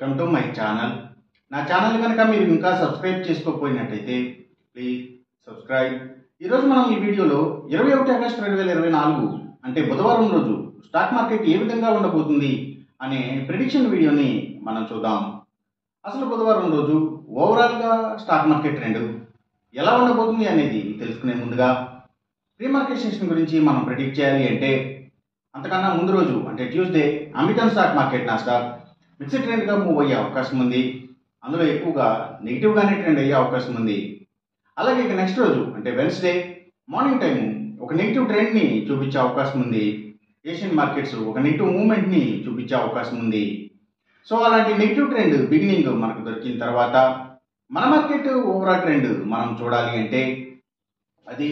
welcome to my channel నా channel కనుక మీరు ఇంకా సబ్స్క్రైబ్ చేసుకోకపోయినట్టయితే ప్లీజ్ సబ్స్క్రైబ్ ఈరోజు మనం ఈ వీడియోలో ఇరవై ఒకటి ఆగస్టు రెండు వేల ఇరవై నాలుగు అంటే బుధవారం రోజు స్టాక్ మార్కెట్ ఏ విధంగా ఉండబోతుంది అనే ప్రిడిక్షన్ వీడియోని మనం చూద్దాం అసలు బుధవారం రోజు ఓవరాల్గా స్టాక్ మార్కెట్ ట్రెండ్ ఎలా ఉండబోతుంది అనేది తెలుసుకునే ముందుగా ప్రీ మార్కెట్ సెషన్ గురించి మనం ప్రిడిక్ట్ చేయాలి అంటే అంతకన్నా ముందు రోజు అంటే ట్యూస్డే అమెరికన్ స్టాక్ మార్కెట్ నా స్టాక్ మిక్స్డ్ ట్రెండ్గా మూవ్ అయ్యే అవకాశం ఉంది అందులో ఎక్కువగా నెగిటివ్గానే ట్రెండ్ అయ్యే అవకాశం ఉంది అలాగే ఇక నెక్స్ట్ రోజు అంటే వెన్స్డే మార్నింగ్ టైం ఒక నెగిటివ్ ట్రెండ్ని చూపించే అవకాశం ఉంది ఏషియన్ మార్కెట్స్ ఒక నెగిటివ్ మూమెంట్ని చూపించే అవకాశం ఉంది సో అలాంటి నెగిటివ్ ట్రెండ్ బిగినింగ్ మనకు దొరికిన తర్వాత మన మార్కెట్ ఓవరాల్ ట్రెండ్ మనం చూడాలి అంటే అది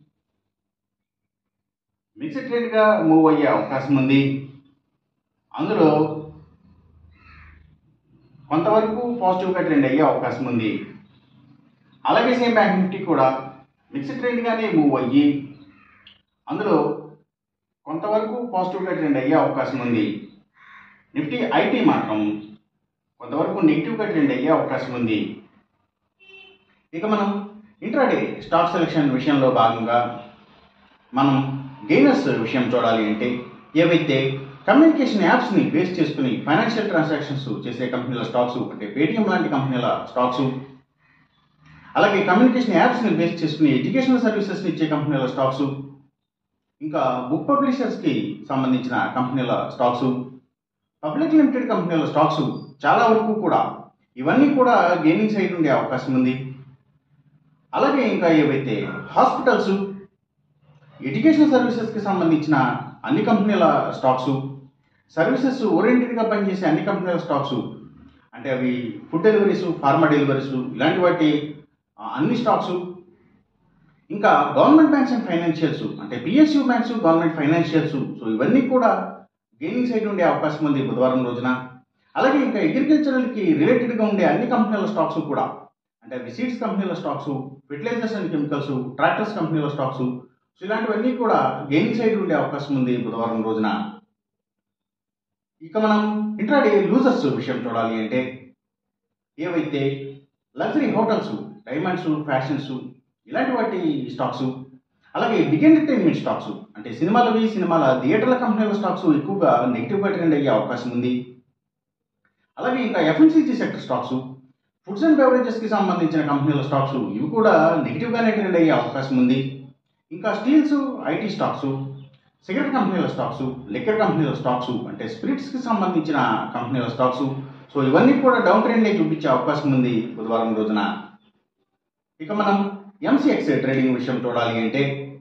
మిక్స్డ్ ట్రెండ్గా మూవ్ అయ్యే అవకాశం ఉంది అందులో కొంతవరకు పాజిటివ్గా ట్రెండ్ అయ్యే అవకాశం ఉంది అలాగే సేమ్ బ్యాంక్ నిఫ్టీ కూడా మిక్స్డ్ ట్రెండ్గానే మూవ్ అయ్యి అందులో కొంతవరకు పాజిటివ్గా ట్రెండ్ అయ్యే అవకాశం ఉంది నిఫ్టీ ఐటీ మాత్రం కొంతవరకు నెగిటివ్గా ట్రెండ్ అయ్యే అవకాశం ఉంది ఇక మనం ఇంట్రాడే స్టాక్ సెలెక్షన్ విషయంలో భాగంగా మనం గెయినర్స్ విషయం చూడాలి అంటే ఏవైతే కమ్యూనికేషన్ యాప్స్ని బేస్ చేసుకుని ఫైనాన్షియల్ ట్రాన్సాక్షన్స్ చేసే కంపెనీల స్టాక్స్ అంటే పేటిఎం లాంటి కంపెనీల స్టాక్స్ అలాగే కమ్యూనికేషన్ యాప్స్ని బేస్ చేసుకుని ఎడ్యుకేషనల్ సర్వీసెస్ని ఇచ్చే కంపెనీల స్టాక్స్ ఇంకా బుక్ పబ్లిషర్స్కి సంబంధించిన కంపెనీల స్టాక్స్ పబ్లిక్ లిమిటెడ్ కంపెనీల స్టాక్స్ చాలా వరకు కూడా ఇవన్నీ కూడా గెయినింగ్ సైడ్ ఉండే అవకాశం ఉంది అలాగే ఇంకా ఏవైతే హాస్పిటల్స్ ఎడ్యుకేషన్ సర్వీసెస్కి సంబంధించిన అన్ని కంపెనీల స్టాక్స్ సర్వీసెస్ ఓరియంటెడ్గా పనిచేసే అన్ని కంపెనీల స్టాక్స్ అంటే అవి ఫుడ్ డెలివరీస్ ఫార్మా డెలివరీస్ ఇలాంటి వాటి ఆ, అన్ని స్టాక్స్ ఇంకా గవర్నమెంట్ బ్యాంక్స్ అండ్ ఫైనాన్షియల్స్ అంటే PSU banks government financials so ఇవన్నీ కూడా గెయినింగ్ సైడ్ ఉండే అవకాశం ఉంది బుధవారం రోజున అలాగే ఇంకా అగ్రికల్చరల్కి రిలేటెడ్గా ఉండే అన్ని కంపెనీల స్టాక్స్ కూడా అంటే అవి సీడ్స్ కంపెనీల stocks fertilisers and chemicals tractors కంపెనీల స్టాక్స్ సో ఇలాంటివన్నీ కూడా గెయినింగ్ సైడ్ ఉండే అవకాశం ఉంది బుధవారం రోజున ఇక మనం ఇంట్రాడే లూజర్స్ విషయం చూడాలి అంటే ఏవైతే లగ్జరీ హోటల్స్ డైమండ్స్ ఫ్యాషన్స్ ఇలాంటి వాటి స్టాక్స్ అలాగే బిగ్ ఎంటర్టైన్మెంట్ స్టాక్స్ అంటే సినిమాలవి సినిమాల థియేటర్ల కంపెనీల స్టాక్స్ ఎక్కువగా నెగిటివ్గా ట్రెండ్ అయ్యే అవకాశం ఉంది అలాగే ఇంకా FMCG sector stocks foods and బెవరేజెస్కి సంబంధించిన కంపెనీల స్టాక్స్ ఇవి కూడా నెగిటివ్గానే ట్రెండ్ అయ్యే అవకాశం ఉంది ఇంకా స్టీల్స్ ఐటీ స్టాక్స్ సిగరెట్ కంపెనీల స్టాక్స్ లిక్కర్ కంపెనీల స్టాక్స్ అంటే స్పిరిట్స్కి సంబంధించిన కంపెనీల స్టాక్స్ సో ఇవన్నీ కూడా డౌన్ ట్రెండ్నే చూపించే అవకాశం ఉంది బుధవారం రోజున ఇక మనం ఎంసీఎక్స్ ట్రేడింగ్ విషయం చూడాలి అంటే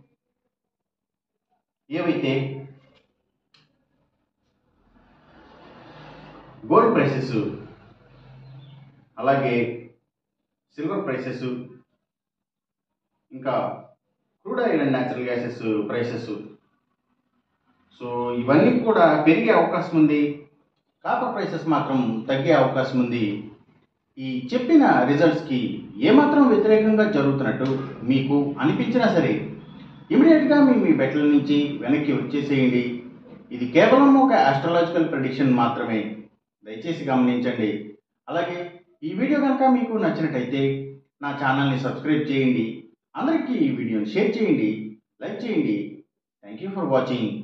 ఏవైతే గోల్డ్ ప్రైసెస్ అలాగే సిల్వర్ ప్రైసెస్ ఇంకా crude oil and natural gases prices so ఇవన్నీ కూడా పెరిగే అవకాశం ఉంది కాపర్ ప్రైసెస్ మాత్రం తగ్గే అవకాశం ఉంది ఈ చెప్పిన రిజల్ట్స్కి ఏమాత్రం వ్యతిరేకంగా జరుగుతున్నట్టు మీకు అనిపించినా సరే ఇమీడియట్గా మీ మీ బెట్ల నుంచి వెనక్కి వచ్చేసేయండి ఇది కేవలం ఒక ఆస్ట్రాలజికల్ ప్రెడిక్షన్ మాత్రమే దయచేసి గమనించండి అలాగే ఈ వీడియో కనుక మీకు నచ్చినట్టయితే నా ఛానల్ని సబ్స్క్రైబ్ చేయండి అందరికీ ఈ వీడియోని షేర్ చేయండి లైక్ చేయండి థ్యాంక్ యూ ఫర్ వాచింగ్